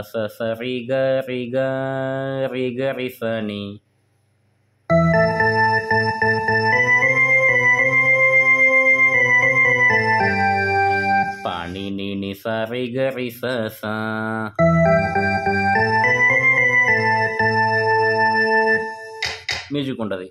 స స రి గ రి గ రి గ రి స ని పాణి ని ని స రి గ రి స స మ్యూజిక్ ఉంటుంది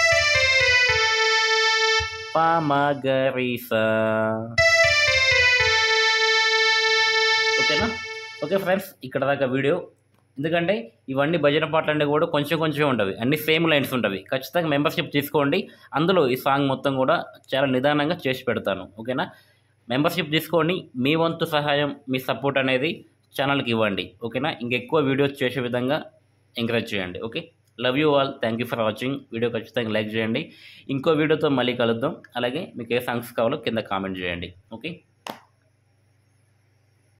పా మ గ రి స ఓకేనా ఓకే ఫ్రెండ్స్ ఇక్కడ దాకా వీడియో ఎందుకంటే ఇవన్నీ భజన పాటలు అంటే కూడా కొంచెం కొంచెం ఉండవి అన్ని సేమ్ లైన్స్ ఉంటవి ఖచ్చితంగా మెంబర్షిప్ తీసుకోండి అందులో ఈ సాంగ్ మొత్తం కూడా చాలా నిదానంగా చేసి పెడతాను ఓకేనా మెంబర్షిప్ తీసుకోండి మీ వంతు సహాయం మీ సపోర్ట్ అనేది ఛానల్కి ఇవ్వండి ఓకేనా ఇంకెక్కువ వీడియోస్ చేసే విధంగా ఎంకరేజ్ చేయండి okay love you all thank you for watching video ఖచ్చితంగా లైక్ చేయండి ఇంకో వీడియోతో మళ్ళీ కలుద్దాం అలాగే మీకు ఏ సాంగ్స్ కావాలో కింద కామెంట్ చేయండి ఓకే